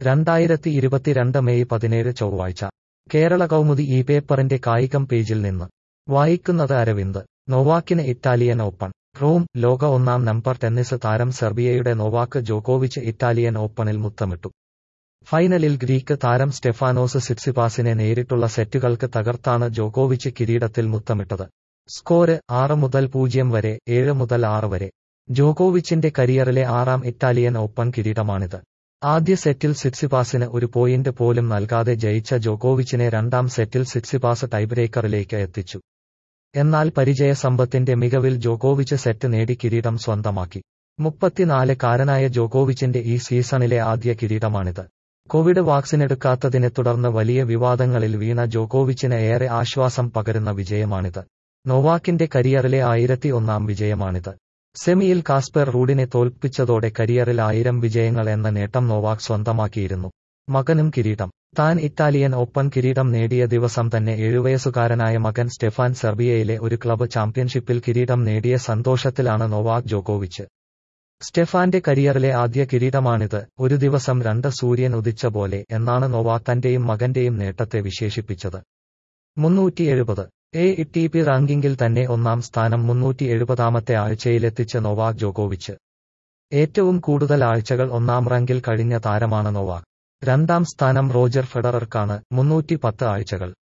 രണ്ടായിരത്തി ഇരുപത്തിരണ്ട് മെയ് പതിനേഴ് ചൊവ്വാഴ്ച കേരള കൗമുദി ഈ പേപ്പറിന്റെ കായികം പേജിൽ നിന്ന് വായിക്കുന്നത് അരവിന്ദ് നൊവാക്കിന് ഇറ്റാലിയൻ ഓപ്പൺ റോം ലോക ഒന്നാം നമ്പർ ടെന്നീസ് താരം സെർബിയയുടെ നൊവാക്ക് ജോക്കോവിച്ച് ഇറ്റാലിയൻ ഓപ്പണിൽ മുത്തമിട്ടു ഫൈനലിൽ ഗ്രീക്ക് താരം സ്റ്റെഫാനോസ് സിറ്റ്സിപാസിനെ നേരിട്ടുള്ള സെറ്റുകൾക്ക് തകർത്താണ് ജോക്കോവിച്ച് കിരീടത്തിൽ മുത്തമിട്ടത് സ്കോര് ആറ് മുതൽ പൂജ്യം വരെ ഏഴ് മുതൽ ആറ് വരെ ജോക്കോവിച്ചിന്റെ കരിയറിലെ ആറാം ഇറ്റാലിയൻ ഓപ്പൺ കിരീടമാണിത് ആദ്യ സെറ്റിൽ സിറ്റ്സിപാസിന് ഒരു പോയിന്റ് പോലും നൽകാതെ ജയിച്ച ജോക്കോവിച്ചിനെ രണ്ടാം സെറ്റിൽ സിറ്റ്സിപാസ് ടൈബ്രേക്കറിലേക്ക് എത്തിച്ചു എന്നാൽ പരിചയസമ്പത്തിന്റെ മികവിൽ ജോക്കോവിച്ച് സെറ്റ് നേടി കിരീടം സ്വന്തമാക്കി മുപ്പത്തിനാല് കാരനായ ജോക്കോവിച്ചിന്റെ ഈ സീസണിലെ ആദ്യ കിരീടമാണിത് കോവിഡ് വാക്സിനെടുക്കാത്തതിനെ തുടർന്ന് വലിയ വിവാദങ്ങളിൽ വീണ ജോക്കോവിച്ചിന് ഏറെ ആശ്വാസം പകരുന്ന വിജയമാണിത് നൊവാക്കിന്റെ കരിയറിലെ ആയിരത്തി ഒന്നാം വിജയമാണിത് സെമിയിൽ കാസ്പർ റൂഡിനെ തോൽപ്പിച്ചതോടെ കരിയറിൽ ആയിരം വിജയങ്ങൾ എന്ന നേട്ടം നൊവാക് സ്വന്തമാക്കിയിരുന്നു മകനും കിരീടം താൻ ഇറ്റാലിയൻ ഓപ്പൺ കിരീടം നേടിയ ദിവസം തന്നെ ഏഴുവയസ്സുകാരനായ മകൻ സ്റ്റെഫാൻ സെർബിയയിലെ ഒരു ക്ലബ്ബ് ചാമ്പ്യൻഷിപ്പിൽ കിരീടം നേടിയ സന്തോഷത്തിലാണ് നൊവാക് ജോക്കോവിച്ച് സ്റ്റെഫാന്റെ കരിയറിലെ ആദ്യ കിരീടമാണിത് ഒരു ദിവസം രണ്ട് സൂര്യൻ ഉദിച്ച പോലെ എന്നാണ് നൊവാക് തന്റെയും മകന്റെയും നേട്ടത്തെ വിശേഷിപ്പിച്ചത് മുന്നൂറ്റി എഴുപത് എ ടി പി റാങ്കിങ്ങിൽ തന്നെ ഒന്നാം സ്ഥാനം മുന്നൂറ്റി എഴുപതാമത്തെ ആഴ്ചയിലെത്തിച്ച നൊവാക് ജോക്കോവിച്ച് ഏറ്റവും കൂടുതൽ ആഴ്ചകൾ ഒന്നാം റാങ്കിൽ കഴിഞ്ഞ താരമാണ് നൊവാക് രണ്ടാം സ്ഥാനം റോജർ ഫെഡറർക്കാണ് മുന്നൂറ്റി പത്ത് ആഴ്ചകൾ